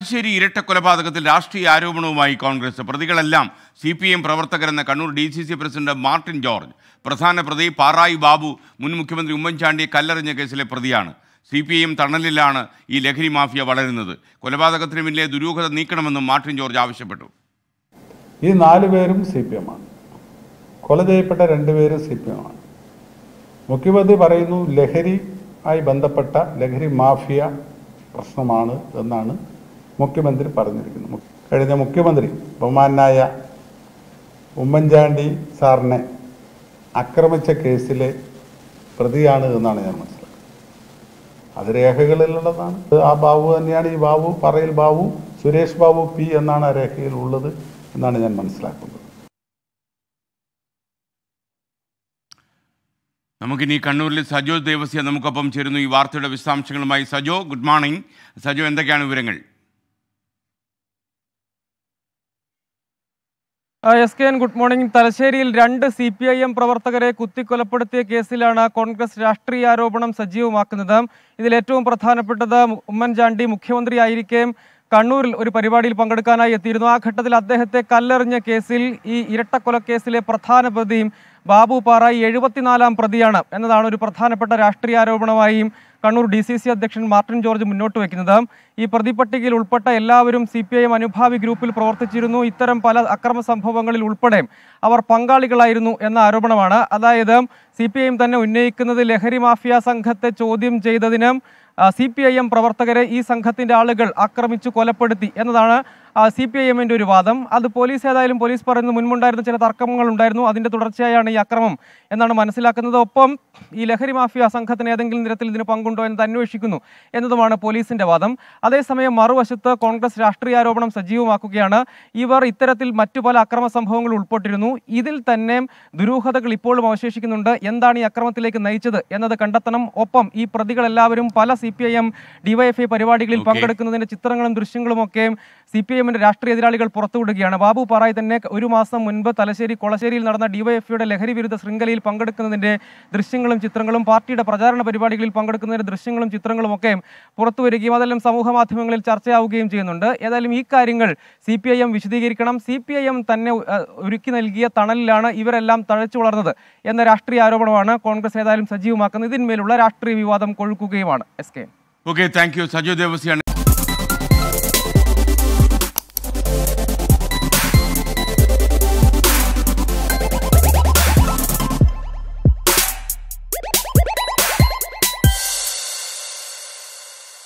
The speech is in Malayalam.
തലശ്ശേരി ഇരട്ട കൊലപാതകത്തിൽ രാഷ്ട്രീയ ആരോപണവുമായി കോൺഗ്രസ് പ്രതികളെല്ലാം സി പി എം പ്രവർത്തകരെന്ന Kannur D C C president Martin George പ്രധാന പ്രതി പാറായി ബാബു മുൻ മുഖ്യമന്ത്രി ഉമ്മൻചാണ്ടിയെ കല്ലെറിഞ്ഞ കേസിലെ പ്രതിയാണ് സി പി എം തണലിലാണ് ഈ ലഹരി മാഫിയ വളരുന്നത് കൊലപാതകത്തിന് പിന്നിലെ ദുരൂഹത നീക്കണമെന്നും മാർട്ടിൻ ജോർജ് ആവശ്യപ്പെട്ടു ഈ നാല് പേരും സി പി എമ്മാണ് കൊല ചെയ്യപ്പെട്ട രണ്ടുപേരും സി പി എമ്മാണ് മുഖ്യമന്ത്രി പറയുന്നു ലഹരി ആയി ബന്ധപ്പെട്ട ലഹരി മാഫിയ പ്രശ്നമാണ് എന്നാണ് മുഖ്യമന്ത്രി പറഞ്ഞിരിക്കുന്നത് മു- കഴിഞ്ഞ മുഖ്യമന്ത്രി ബഹുമാനായ ഉമ്മൻചാണ്ടി സാറിനെ ആക്രമിച്ച കേസിലെ പ്രതിയാണ് എന്നാണ് ഞാൻ മനസ്സിലാക്കുന്നത് അത് രേഖകളിലുള്ളതാണ് ഇത് ആ ബാബു തന്നെയാണ് ഈ ബാബു പറയിൽ ബാബു സുരേഷ് ബാബു പി എന്നാണ് ആ രേഖയിൽ ഉള്ളത് എന്നാണ് ഞാൻ മനസ്സിലാക്കുന്നത് നമുക്കിനി കണ്ണൂരിൽ സജോ ദേവസ്യ നമുക്കൊപ്പം ചേരുന്നു ഈ വാർത്തയുടെ വിശദാംശങ്ങളുമായി സജോ ഗുഡ് മോർണിംഗ് സജോ എന്തൊക്കെയാണ് വിവരങ്ങൾ ആ, S K N good morning തലശ്ശേരിയിൽ രണ്ട് സി പി ഐ എം പ്രവർത്തകരെ കുത്തിക്കൊലപ്പെടുത്തിയ കേസിലാണ് കോൺഗ്രസ് രാഷ്ട്രീയ ആരോപണം സജീവമാക്കുന്നത് ഇതിൽ ഏറ്റവും പ്രധാനപ്പെട്ടത് മു- ഉമ്മൻചാണ്ടി മുഖ്യമന്ത്രിയായിരിക്കെ കണ്ണൂരിൽ ഒരു പരിപാടിയിൽ പങ്കെടുക്കാനായി എത്തിയിരുന്നു ആ ഘട്ടത്തിൽ അദ്ദേഹത്തെ കല്ലെറിഞ്ഞ കേസിൽ ഈ ഇരട്ടക്കൊലക്കേസിലെ പ്രധാന പ്രതിയും ബാബു പാറായി എഴുപത്തിനാലാം പ്രതിയാണ് എന്നതാണ് ഒരു പ്രധാനപ്പെട്ട രാഷ്ട്രീയ ആരോപണമായും കണ്ണൂർ ഡി സി സി അധ്യക്ഷൻ മാർട്ടിൻ ജോർജ് മുന്നോട്ട് വയ്ക്കുന്നത് ഈ പ്രതിപട്ടികയിൽ ഉൾപ്പെട്ട എല്ലാവരും സി പി ഐ എം അനുഭാവി ഗ്രൂപ്പിൽ പ്രവർത്തിച്ചിരുന്നു ഇത്തരം പല അക്രമ സംഭവങ്ങളിൽ ഉൾപ്പെടെ അവർ പങ്കാളികളായിരുന്നു എന്ന ആരോപണമാണ് അതായത് സി പി ഐ എം തന്നെ ഉന്നയിക്കുന്നത് ലഹരി മാഫിയ സംഘത്തെ ചോദ്യം ചെയ്തതിന് സി പി ഐ എം പ്രവർത്തകരെ ഈ സംഘത്തിന്റെ ആളുകൾ ആക്രമിച്ചു കൊലപ്പെടുത്തി എന്നതാണ് സി പി ഐ എമ്മിന്റെ ഒരു വാദം അത് പോലീസ് ഏതായാലും പോലീസ് പറയുന്നത് മുൻപുണ്ടായിരുന്ന ചില തർക്കങ്ങൾ ഉണ്ടായിരുന്നു അതിന്റെ തുടർച്ചയായാണ് ഈ അക്രമം എന്നാണ് മനസ്സിലാക്കുന്നത് ഒപ്പം ഈ ലഹരി മാഫിയ സംഘത്തിന് ഏതെങ്കിലും തരത്തിൽ ഇതിന് പങ്കുണ്ടോ എന്ന് അന്വേഷിക്കുന്നു എന്നതുമാണ് പോലീസിന്റെ വാദം അതേസമയം മറുവശത്ത് കോൺഗ്രസ് രാഷ്ട്രീയ ആരോപണം സജീവമാക്കുകയാണ് ഇവർ ഇത്തരത്തിൽ മറ്റു പല അക്രമ സംഭവങ്ങൾ ഉൾപ്പെട്ടിരുന്നു ഇതിൽ തന്നെ ദുരൂഹതകൾ ഇപ്പോഴും അവശേഷിക്കുന്നുണ്ട് എന്താണ് ഈ അക്രമത്തിലേക്ക് നയിച്ചത് എന്നത് കണ്ടെത്തണം ഒപ്പം ഈ പ്രതികളെല്ലാവരും പല C P I M DYFI പരിപാടികളിൽ Okay. പങ്കെടുക്കുന്നതിന്റെ ചിത്രങ്ങളും ദൃശ്യങ്ങളും ഒക്കെ സി പി എമ്മിന്റെ രാഷ്ട്രീയ എതിരാളികൾ പുറത്തുവിടുകയാണ് ബാബു പാറായി തന്നെ ഒരു മാസം മുൻപ് തലശ്ശേരി കൊളശ്ശേരിയിൽ നടന്ന ഡിവൈഎഫ്ഐയുടെ ലഹരി വിരുദ്ധ ശൃംഖലയിൽ പങ്കെടുക്കുന്നതിന്റെ ദൃശ്യങ്ങളും ചിത്രങ്ങളും പാർട്ടിയുടെ പ്രചാരണ പരിപാടികളിൽ പങ്കെടുക്കുന്നതിന്റെ ദൃശ്യങ്ങളും ചിത്രങ്ങളും ഒക്കെ പുറത്തു വരികയും അതെല്ലാം സമൂഹ മാധ്യമങ്ങളിൽ ചർച്ചയാവുകയും ചെയ്യുന്നുണ്ട് ഏതായാലും ഈ കാര്യങ്ങൾ സി പി ഐ എം വിശദീകരിക്കണം സി പി ഐ എം തന്നെ അഹ്, ഒരുക്കി നൽകിയ തണലിലാണ് ഇവരെല്ലാം തഴച്ചു വളർന്നത് എന്ന രാഷ്ട്രീയ ആരോപണമാണ് കോൺഗ്രസ് ഏതായാലും സജീവമാക്കുന്നത് ഇതിന്മേലുള്ള രാഷ്ട്രീയ വിവാദം കൊഴുക്കുകയുമാണ് S K okay thank you Sajo ദേവസ്യാണ്